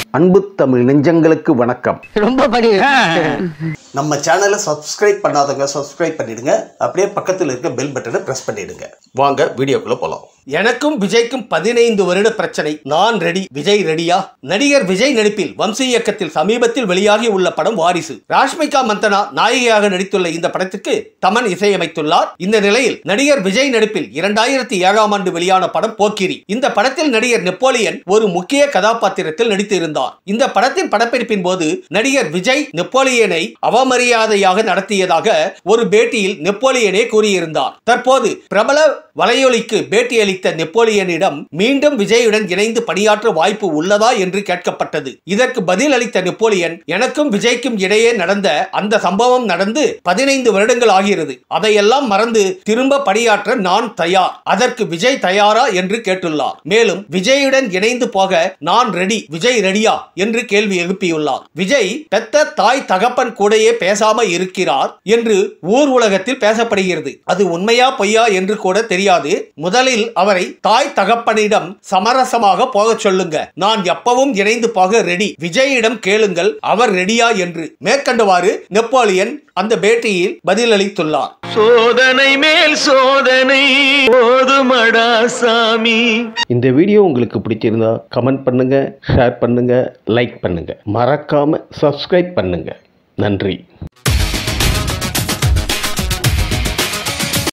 அன்பு தமிழ் நெஞ்சங்களுக்கு வணக்கம் ரொம்ப படி நம்ம சேனலை சப்ஸ்கிரைப் பண்ணாதவங்க சப்ஸ்கிரைப் பண்ணிடுங்க அப்படியே பக்கத்தில் இருக்க பெல் பட்டனை பிரஸ் பண்ணிடுங்க வாங்க வீடியோக்குள்ள போலாம் எனக்கும் விஜய்க்கும் பதினைந்து வருட பிரச்சனை நான் ரெடி விஜய் ரெடியா நடிகர் விஜய் நடிப்பில் வம்சி இயக்கத்தில் சமீபத்தில் வெளியாகி உள்ள படம் வாரிசு ராஷ்மிகா மந்தனா நாயகியாக நடித்துள்ள இந்த படத்துக்கு தமன் இசையமைத்துள்ளார் இந்த நிலையில் நடிகர் விஜய் நடிப்பில் இரண்டாயிரத்தி ஏழாம் ஆண்டு வெளியான படம் போக்கிரி இந்த படத்தில் நடிகர் நெப்போலியன் ஒரு முக்கிய கதாபாத்திரத்தில் நடித்திருந்தார் இந்த படத்தின் படப்பிடிப்பின் போது நடிகர் விஜய் நெப்போலியனை அவமரியாதையாக நடத்தியதாக ஒரு பேட்டியில் நெப்போலியனே கூறியிருந்தார் தற்போது பிரபல வலையொலிக்கு பேட்டியளித்த நெப்போலியனிடம் மீண்டும் விஜயுடன் இணைந்து பணியாற்ற வாய்ப்பு உள்ளதா என்று கேட்கப்பட்டது இதற்கு பதில் அளித்த நெப்போலியன் எனக்கும் விஜய்க்கும் இடையே நடந்த அந்த சம்பவம் நடந்து பதினைந்து வருடங்கள் ஆகிறது அதையெல்லாம் மறந்து திரும்ப பணியாற்ற நான் தயார் அதற்கு விஜய் தயாரா என்று கேட்டுள்ளார் மேலும் விஜயுடன் இணைந்து போக நான் ரெடி விஜய் ரெடியா என்று கேள்வி எழுப்பியுள்ளார் விஜய் பெத்த தாய் தகப்பன் கூடயே பேசாம இருக்கிறார் என்று ஊர் உலகத்தில் பேசப்படுகிறது அது உண்மையா பொய்யா என்று கூட தெரியாது முதலில் அவரை தாய் தகப்பனிடம் சமரசமாக போகச் சொல்லுங்க நான் எப்பவும் இணைந்து போக ரெடி விஜயிடம் கேளுங்கள் அவர் ரெடியா என்று மேற்கண்டவாறு நெப்போலியன் அந்த பேட்டியில் பதிலளித்துள்ளார் சோதனை மேல் சோதனை போதுமடா சாமி இந்த வீடியோ உங்களுக்கு பிடிச்சிருந்தா கமெண்ட் பண்ணுங்க ஷேர் பண்ணுங்க லைக் பண்ணுங்க மறக்காம சப்ஸ்கிரைப் பண்ணுங்க நன்றி